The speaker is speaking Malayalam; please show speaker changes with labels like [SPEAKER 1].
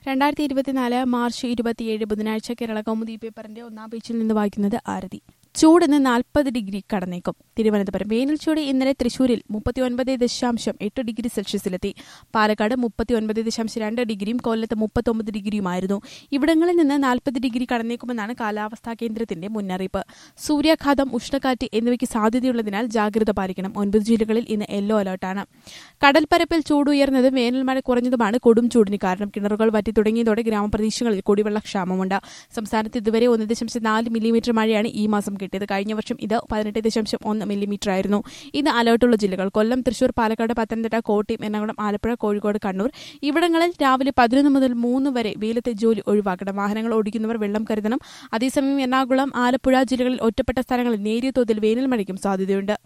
[SPEAKER 1] രണ്ടായിരത്തി ഇരുപത്തിനാല് മാർച്ച് ഇരുപത്തിയേഴ് ബുധനാഴ്ച കേരള കൗമുദി പേപ്പറിന്റെ ഒന്നാം പേജിൽ നിന്ന് വായിക്കുന്നത് ആരതി ചൂട് ഇന്ന് നാൽപ്പത് ഡിഗ്രി കടന്നേക്കും തിരുവനന്തപുരം വേനൽ ചൂട് ഇന്നലെ തൃശൂരിൽ മുപ്പത്തിയൊൻപത് ദശാംശം എട്ട് ഡിഗ്രി സെൽഷ്യസിലെത്തി പാലക്കാട് മുപ്പത്തിയൊൻപത് ദശാംശം രണ്ട് ഡിഗ്രിയും കൊല്ലത്ത് മുപ്പത്തൊമ്പത് ഡിഗ്രിയുമായിരുന്നു ഇവിടങ്ങളിൽ നിന്ന് നാൽപ്പത് ഡിഗ്രി കടന്നേക്കുമെന്നാണ് കാലാവസ്ഥാ കേന്ദ്രത്തിന്റെ മുന്നറിയിപ്പ് സൂര്യാഘാതം ഉഷ്ണക്കാറ്റ് എന്നിവയ്ക്ക് സാധ്യതയുള്ളതിനാൽ ജാഗ്രത പാലിക്കണം ഒൻപത് ജില്ലകളിൽ ഇന്ന് യെല്ലോ അലർട്ടാണ് കടൽപ്പരപ്പിൽ ചൂട് ഉയർന്നതും വേനൽ മഴ കുറഞ്ഞതുമാണ് കൊടും ചൂടിന് കാരണം കിണറുകൾ വറ്റി തുടങ്ങിയതോടെ ഗ്രാമപ്രദേശങ്ങളിൽ കുടിവെള്ളക്ഷാമമുണ്ട് സംസ്ഥാനത്ത് ഇതുവരെ ഒന്ന് ദശാംശം നാല് മില്ലിമീറ്റർ മഴയാണ് ഈ മാസം കിട്ടിയത് കഴിഞ്ഞ വർഷം ഇത് പതിനെട്ട് ദശാംശം ഒന്ന് മില്ലിമീറ്റർ ആയിരുന്നു ഇന്ന് അലർട്ടുള്ള ജില്ലകൾ കൊല്ലം തൃശൂർ പാലക്കാട് പത്തനംതിട്ട കോട്ടയം എറണാകുളം ആലപ്പുഴ കോഴിക്കോട് കണ്ണൂർ ഇവിടങ്ങളിൽ രാവിലെ പതിനൊന്ന് മുതൽ മൂന്ന് വരെ വെയിലത്തെ ജോലി ഒഴിവാക്കണം വാഹനങ്ങൾ ഓടിക്കുന്നവർ വെള്ളം കരുതണം അതേസമയം എറണാകുളം ആലപ്പുഴ ജില്ലകളിൽ ഒറ്റപ്പെട്ട സ്ഥലങ്ങളിൽ നേരിയ തോതിൽ വേനൽ മഴയ്ക്കും സാധ്യതയുണ്ട്